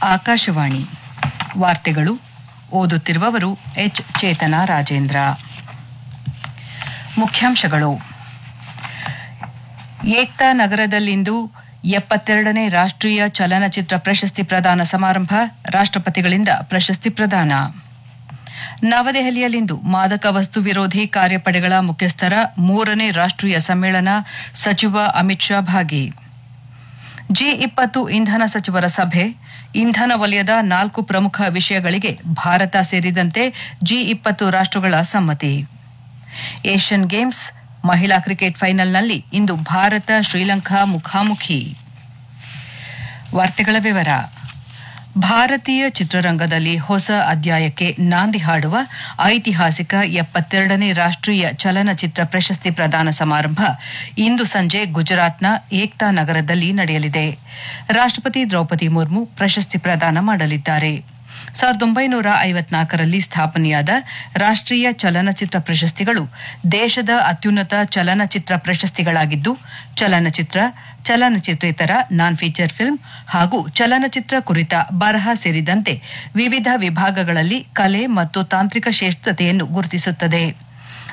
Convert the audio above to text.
ಆಕಾಶವಾಣಿ ವಾರ್ತೆಗಳು ಓದುತ್ತಿರುವವರು ಎಚ್ ಚೇತನ ರಾಜೇಂದ್ರ ಮುಖ್ಯಾಂಶಗಳು ಏಕ್ತಾ ನಗರದಲ್ಲಿಂದು ಎಪ್ಪತ್ತೆರಡನೇ ರಾಷ್ಟ್ರೀಯ ಚಲನಚಿತ್ರ ಪ್ರಶಸ್ತಿ ಪ್ರದಾನ ಸಮಾರಂಭ ರಾಷ್ಟ್ರಪತಿಗಳಿಂದ ಪ್ರಶಸ್ತಿ ಪ್ರದಾನ ನವದೆಹಲಿಯಲ್ಲಿಂದು ಮಾದಕ ವಸ್ತು ವಿರೋಧಿ ಕಾರ್ಯಪಡೆಗಳ ಮುಖ್ಯಸ್ಥರ ಮೂರನೇ ರಾಷ್ಟ್ರೀಯ ಸಮ್ಮೇಳನ ಸಚಿವ ಅಮಿತ್ ಶಾ ಭಾಗಿ ಜಿ ಇಪ್ಪತ್ತು ಇಂಧನ ಸಚಿವರ ಸಭೆ ಇಂಧನ ವಲಯದ ನಾಲ್ಕು ಪ್ರಮುಖ ವಿಷಯಗಳಿಗೆ ಭಾರತ ಸೇರಿದಂತೆ ಜಿ ಇಪ್ಪತ್ತು ರಾಷ್ಟ್ರಗಳ ಸಮ್ಮತಿ ಏಷ್ಯನ್ ಗೇಮ್ಸ್ ಮಹಿಳಾ ಕ್ರಿಕೆಟ್ ಫೈನಲ್ನಲ್ಲಿ ಇಂದು ಭಾರತ ಶ್ರೀಲಂಕಾ ಮುಖಾಮುಖಿ ವಾರ್ತೆಗಳ ವಿವರ ಭಾರತೀಯ ಚಿತ್ರರಂಗದಲ್ಲಿ ಹೊಸ ಅಧ್ಯಾಯಕ್ಕೆ ನಾಂದಿ ಹಾಡುವ ಐತಿಹಾಸಿಕ ಎಪ್ಪತ್ತೆರಡನೇ ರಾಷ್ಟ್ರೀಯ ಚಲನಚಿತ್ರ ಪ್ರಶಸ್ತಿ ಪ್ರದಾನ ಸಮಾರಂಭ ಇಂದು ಸಂಜೆ ಗುಜರಾತ್ನ ಏಕ್ತಾ ನಗರದಲ್ಲಿ ನಡೆಯಲಿದೆ ರಾಷ್ಟ್ರಪತಿ ದ್ರೌಪದಿ ಮುರ್ಮು ಪ್ರಶಸ್ತಿ ಪ್ರದಾನ ಮಾಡಲಿದ್ದಾರೆ ಸಾವಿರದ ಒಂಬೈನೂರ ಐವತ್ನಾಲ್ಕರಲ್ಲಿ ಸ್ಥಾಪನೆಯಾದ ರಾಷ್ಟ್ರೀಯ ಚಲನಚಿತ್ರ ಪ್ರಶಸ್ತಿಗಳು ದೇಶದ ಅತ್ಯುನ್ನತ ಚಲನಚಿತ್ರ ಪ್ರಶಸ್ತಿಗಳಾಗಿದ್ದು ಚಲನಚಿತ್ರ ಚಲನಚಿತ್ರೇತರ ನಾನ್ ಫೀಚರ್ ಫಿಲ್ಮ್ ಹಾಗೂ ಚಲನಚಿತ್ರ ಕುರಿತ ಬರಹ ಸೇರಿದಂತೆ ವಿವಿಧ ವಿಭಾಗಗಳಲ್ಲಿ ಕಲೆ ಮತ್ತು ತಾಂತ್ರಿಕ ಶ್ರೇಷ್ಠತೆಯನ್ನು ಗುರುತಿಸುತ್ತದೆ